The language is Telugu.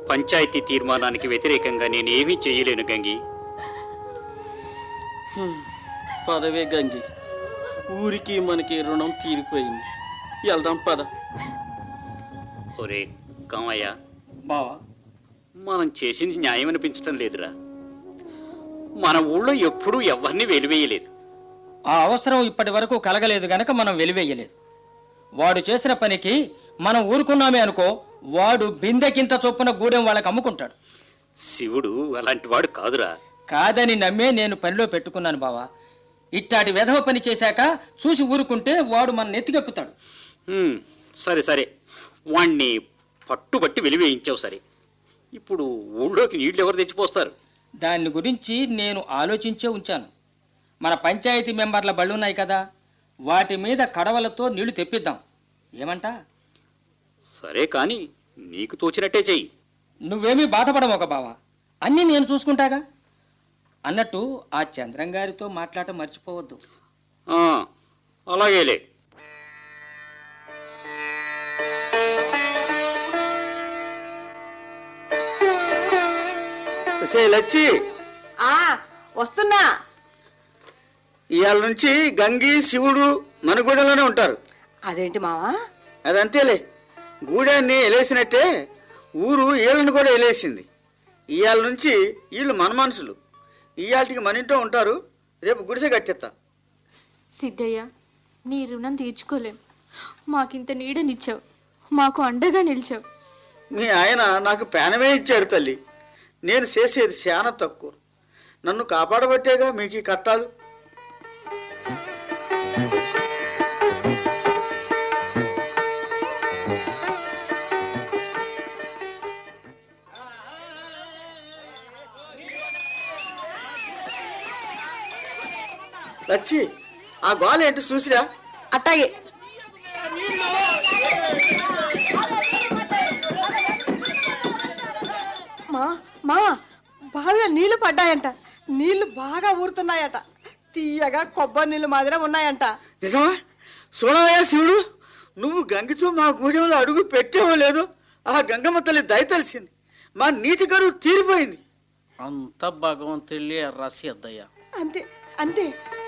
పంచాయతీ తీర్మానానికి వ్యతిరేకంగా నేనేమీ చేయలేను గంగి పదవే గంగి ఊరికి మనకి రుణం తీరిపోయింది వెళ్దాం పద ఒరే కామయ్య బావా మనం చేసింది న్యాయం అనిపించటం లేదురా మన ఊళ్ళో ఎప్పుడూ ఎవరిని వెలివేయలేదు ఆ అవసరం ఇప్పటి వరకు కలగలేదు గనక మనం వెలివేయలేదు వాడు చేసిన పనికి మనం ఊరుకున్నామే అనుకో వాడు బిందెకింత చొప్పున గూడెం వాళ్ళకి అమ్ముకుంటాడు శివుడు అలాంటి వాడు కాదురా కాదని నమ్మే నేను పనిలో పెట్టుకున్నాను బావా ఇట్టాటి వెధవ పని చేశాక చూసి ఊరుకుంటే వాడు మన నెత్తికెక్కుతాడు హ్మ్, సరే సరే వాణ్ణి పట్టుబట్టి వెలివేయించావు సరే ఇప్పుడు ఊళ్ళోకి నీళ్లు ఎవరు తెచ్చిపోస్తారు దాని గురించి నేను ఆలోచించే ఉంచాను మన పంచాయతీ మెంబర్ల బళ్ళున్నాయి కదా వాటి మీద కడవలతో నీళ్లు తెప్పిద్దాం ఏమంటా సరే కానీ నీకు తోచినట్టే చెయ్యి నువ్వేమీ బాధపడమొక బావా అన్నీ నేను చూసుకుంటాగా అన్నట్టు ఆ చంద్రం గారితో మాట్లాడటం మర్చిపోవద్దు ఆ, అలాగేలే సే లచ్చి ఆ వస్తున్నా ఇవాళ నుంచి గంగి శివుడు మన గూడెంలోనే ఉంటారు అదేంటి మావా అదంతేలే గూడాన్ని ఎలేసినట్టే ఊరు ఏళ్ళను కూడా ఎలేసింది ఇవాళ నుంచి వీళ్ళు మన మనుషులు ఇవాళకి మన ఇంట్లో ఉంటారు రేపు గుడిసె కట్టేస్తా సిద్ధయ్య నీ రుణం తీర్చుకోలేం మాకింత నీడనిచ్చావు మాకు అండగా నిలిచావు మీ ఆయన నాకు పేనమే ఇచ్చాడు తల్లి నేను చేసేది చాలా తక్కువ నన్ను కాపాడబట్టేగా మీకు ఈ కట్టాలు లచ్చి ఆ గోల ఏంటి చూసిరా అట్టాగే మా మావా బావిలో నీళ్లు పడ్డాయంట నీళ్లు బాగా ఊరుతున్నాయట తీయగా కొబ్బరి నీళ్ళు మాదిరే ఉన్నాయంట నిజమా చూడవయ్యా శివుడు నువ్వు గంగతో మా గూడెంలో అడుగు పెట్టేవో లేదో ఆ గంగమ్మ తల్లి దయ తెలిసింది మా నీటి కరువు తీరిపోయింది అంత భగవంతుళ్ళే రసి అద్దయ్యా అంతే అంతే